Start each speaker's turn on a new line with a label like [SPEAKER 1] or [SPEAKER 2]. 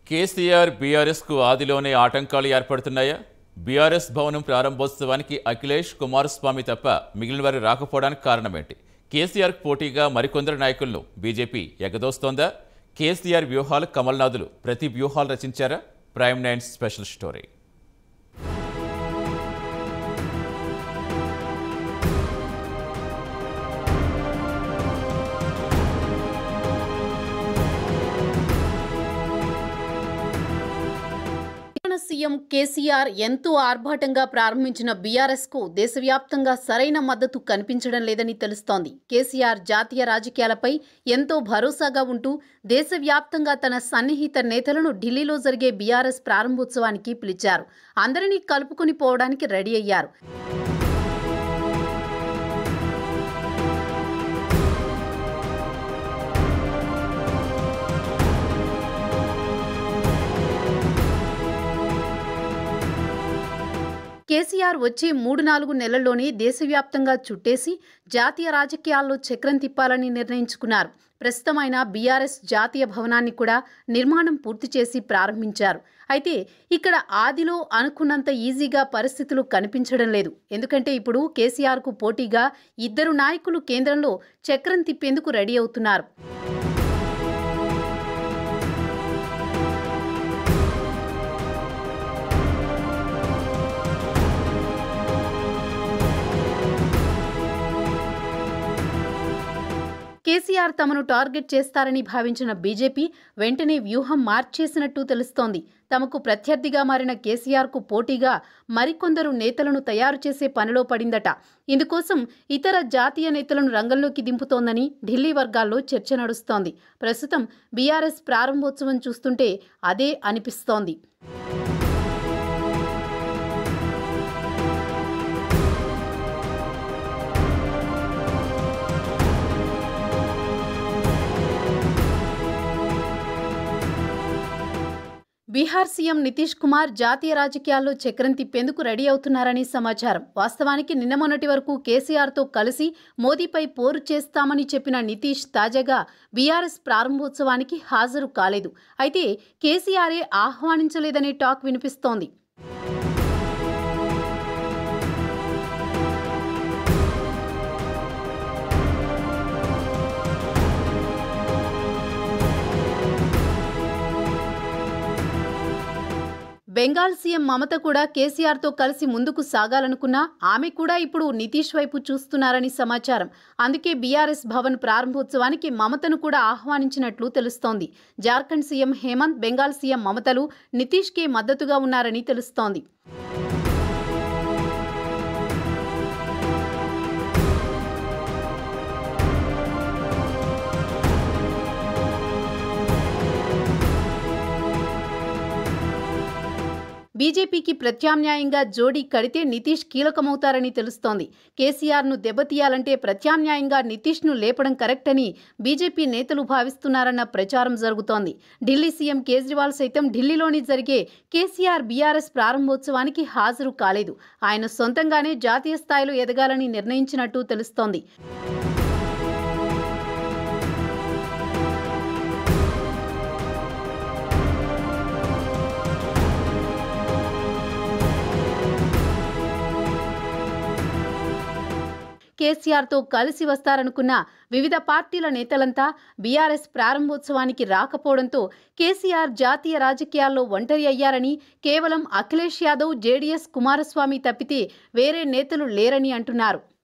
[SPEAKER 1] కేసీఆర్ బీఆర్ఎస్కు ఆదిలోనే ఆటంకాలు ఏర్పడుతున్నాయా బీఆర్ఎస్ భవనం ప్రారంభోత్సవానికి అఖిలేష్ కుమారస్వామి తప్ప మిగిలిన వారు రాకపోవడానికి కారణమేంటి కేసీఆర్కు పోటీగా మరికొందరు నాయకులను బీజేపీ ఎగదోస్తోందా కేసీఆర్ వ్యూహాలు కమల్నాథులు ప్రతి వ్యూహాలు రచించారా prime nine special story
[SPEAKER 2] Telangana CM KCR ఎంతో ఆర్భాటంగా ప్రారంభించిన బీఆర్ఎస్ కు దేశవ్యాప్తంగా సరైన మద్దతు కనిపించడం లేదని తెలుస్తోంది కేసీఆర్ జాతీయ రాజకీయాలపై ఎంతో భరోసాగా ఉంటూ దేశవ్యాప్తంగా తన సన్నిహిత నేతలను ఢిల్లీలో జరిగే బీఆర్ఎస్ ప్రారంభోత్సవానికి పిలిచారు అందరినీ కలుపుకొని పోవడానికి రెడీ అయ్యారు కేసీఆర్ వచ్చే మూడు నాలుగు నెలల్లోనే దేశవ్యాప్తంగా చుట్టేసి జాతీయ రాజకీయాల్లో చక్రం తిప్పాలని నిర్ణయించుకున్నారు ప్రస్తుతం ఆయన బీఆర్ఎస్ జాతీయ భవనాన్ని కూడా నిర్మాణం పూర్తి చేసి ప్రారంభించారు అయితే ఇక్కడ ఆదిలో అనుకున్నంత ఈజీగా పరిస్థితులు కనిపించడం లేదు ఎందుకంటే ఇప్పుడు కేసీఆర్కు పోటీగా ఇద్దరు నాయకులు కేంద్రంలో చక్రం తిప్పేందుకు రెడీ అవుతున్నారు కేసీఆర్ తమను టార్గెట్ చేస్తారని భావించిన బీజేపీ వెంటనే వ్యూహం మార్చేసినట్టు తెలుస్తోంది తమకు ప్రత్యర్థిగా మారిన కేసీఆర్కు పోటీగా మరికొందరు నేతలను తయారు చేసే పనిలో పడిందట ఇందుకోసం ఇతర జాతీయ నేతలను రంగంలోకి దింపుతోందని ఢిల్లీ వర్గాల్లో చర్చ నడుస్తోంది ప్రస్తుతం బీఆర్ఎస్ ప్రారంభోత్సవం చూస్తుంటే అదే అనిపిస్తోంది బీహార్ సీఎం నితీష్ కుమార్ జాతీయ రాజకీయాల్లో చక్రం తిప్పేందుకు రెడీ అవుతున్నారని సమాచారం వాస్తవానికి నిన్న మొన్నటి వరకు కేసీఆర్తో కలిసి మోదీపై పోరు చేస్తామని చెప్పిన నితీష్ తాజాగా బీఆర్ఎస్ ప్రారంభోత్సవానికి హాజరు కాలేదు అయితే కేసీఆరే ఆహ్వానించలేదనే టాక్ వినిపిస్తోంది బెంగాల్ సీఎం మమత కూడా కేసీఆర్తో కలిసి ముందుకు సాగాలనుకున్నా ఆమె కూడా ఇప్పుడు నితీష్ వైపు చూస్తున్నారని సమాచారం అందుకే బీఆర్ఎస్ భవన్ ప్రారంభోత్సవానికి మమతను కూడా ఆహ్వానించినట్లు తెలుస్తోంది జార్ఖండ్ సీఎం హేమంత్ బెంగాల్ సీఎం మమతలు నితీష్కే మద్దతుగా ఉన్నారని తెలుస్తోంది బీజేపీకి ప్రత్యామ్నాయంగా జోడీ కడితే నితీష్ కీలకమవుతారని తెలుస్తోంది కేసీఆర్ను దెబ్బతీయాలంటే ప్రత్యామ్నాయంగా నితీష్ను లేపడం కరెక్ట్ అని బీజేపీ నేతలు భావిస్తున్నారన్న ప్రచారం జరుగుతోంది ఢిల్లీ సీఎం కేజ్రీవాల్ సైతం ఢిల్లీలోని జరిగే కేసీఆర్ బీఆర్ఎస్ ప్రారంభోత్సవానికి హాజరు కాలేదు ఆయన సొంతంగానే జాతీయ స్థాయిలో ఎదగాలని నిర్ణయించినట్టు తెలుస్తోంది కేసీఆర్తో కలిసి వస్తారనుకున్న వివిధ పార్టీల నేతలంతా బీఆర్ఎస్ ప్రారంభోత్సవానికి రాకపోవడంతో కేసీఆర్ జాతీయ రాజకీయాల్లో ఒంటరి అయ్యారని కేవలం అఖిలేష్ యాదవ్ జేడీఎస్ కుమారస్వామి తప్పితే వేరే నేతలు లేరని అంటున్నారు